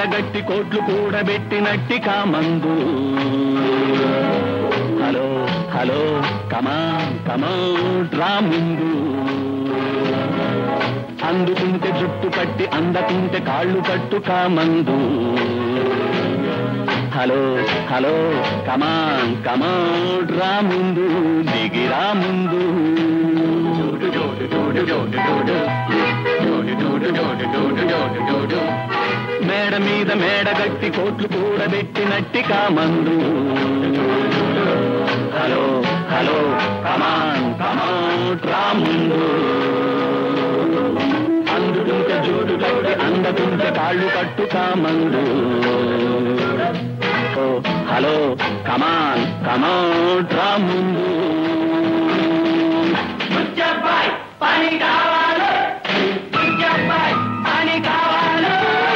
మేడగట్టి కోట్లు కూడబెట్టినట్టి కామందు హలో హలో కమా కమా డ్రా ముందు అందుకుంటే జుట్టు కట్టి అందకుంటే కాళ్ళు కట్టు కామందు హలో హలో కమాన్ కమాన్ రా ముందు దిగిరా ముందు మేడ మీద మేడ గట్టి కోట్లు కూడబెట్టినట్టి కామందు హలో హలో కమాన్ కమాన్ రా ముందు అందుకుంటే జోడు కట్టి అందకుంటే కాళ్ళు కట్టు కామందు ఓ హలో కమాన్ కమాన్ రా ముందు పని కావాలి పని కావాలి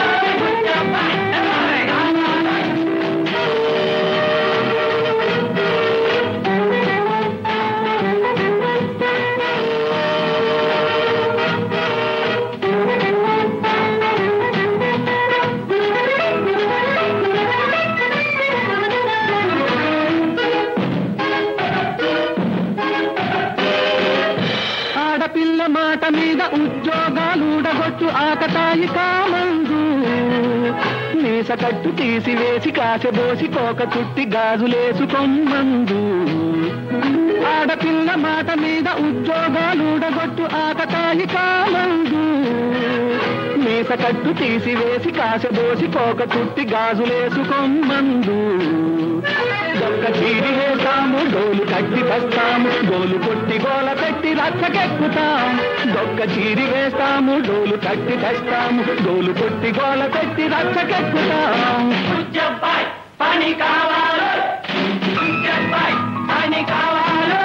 ఆడపిల్ల మాట మీద ఉద్యోగాలుడగొచ్చు ఆకతాయి కామందు మీస కట్టు తీసివేసి కాసెబోసి కోక చుట్టి గాజులేసుకొమ్మందు ఆడపిల్ల మాట మీద ఉద్యోగాలుడగొట్టు ఆకతాయి కామందు మీస కట్టు తీసివేసి కాసెబోసి కోక చుట్టి గాజులేసుకొమ్మందు దొక్క చీరి వేస్తాము డోలు కట్టి తెస్తాము డోలు కొట్టి గోల పెట్టి రచ్చకెక్కుతాం దొక్క చీరి వేస్తాము డోలు కట్టి తెస్తాము డోలు కొట్టి గోల పెట్టి రచ్చకెక్కుతాం పని కావాలి పని కావాలి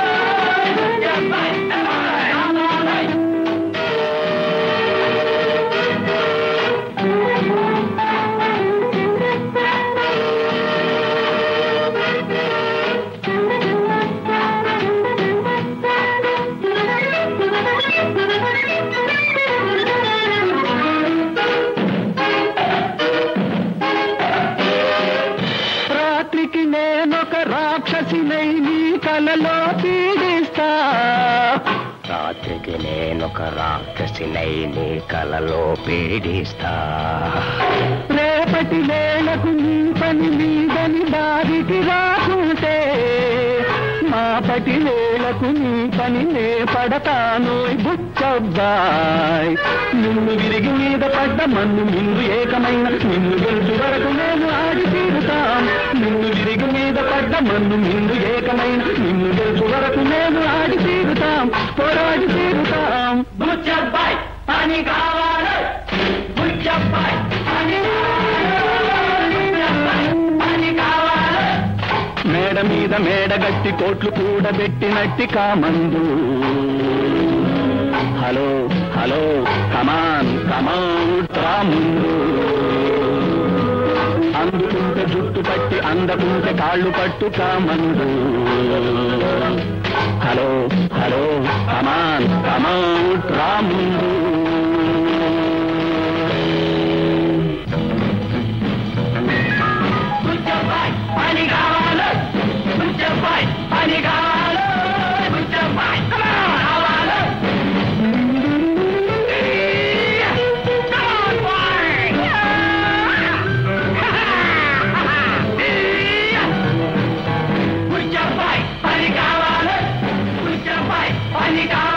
రాత్రికి నేనొక రాక్షసినై నీ కలలో పీడిస్తా రాత్రికి నేనొక రాక్షసినై నీ కలలో పీడిస్తా రేపటి వేళకు నీ పని మీదని దారికి రాకుంటే మాపటి వేళకు నీ పని నే పడతాను బుచ్చబ్బాయ్ నిన్ను విరిగి మీద పడ్డ మన్ను నిన్ను ఏకమైన నిన్ను గెలుచు వరకు నేను ఆడి తీరుతాం నిన్ను విరిగి మీద పడ్డ మన్ను నిన్ను ఏకమైన నిన్ను గెలుచు వరకు నేను ఆడి తీరుతాం పోరాడి తీరుతాం బుచ్చబ్బాయ్ పని కావాలి బుచ్చబ్బాయ్ పని పని కావాలి మేడ మీద మేడ గట్టి కోట్లు కూడబెట్టినట్టి కామందు హలో హలో కమాన్ కమాన్ రాముందు అందుకుంటే జుట్టు పట్టి అందకుంటే కాళ్ళు పట్టు కామందు హలో హలో కమాన్ కమాన్ రాముందు పని కావాలి పని కావాలి కావాలి పని కావాలి పని కావాలి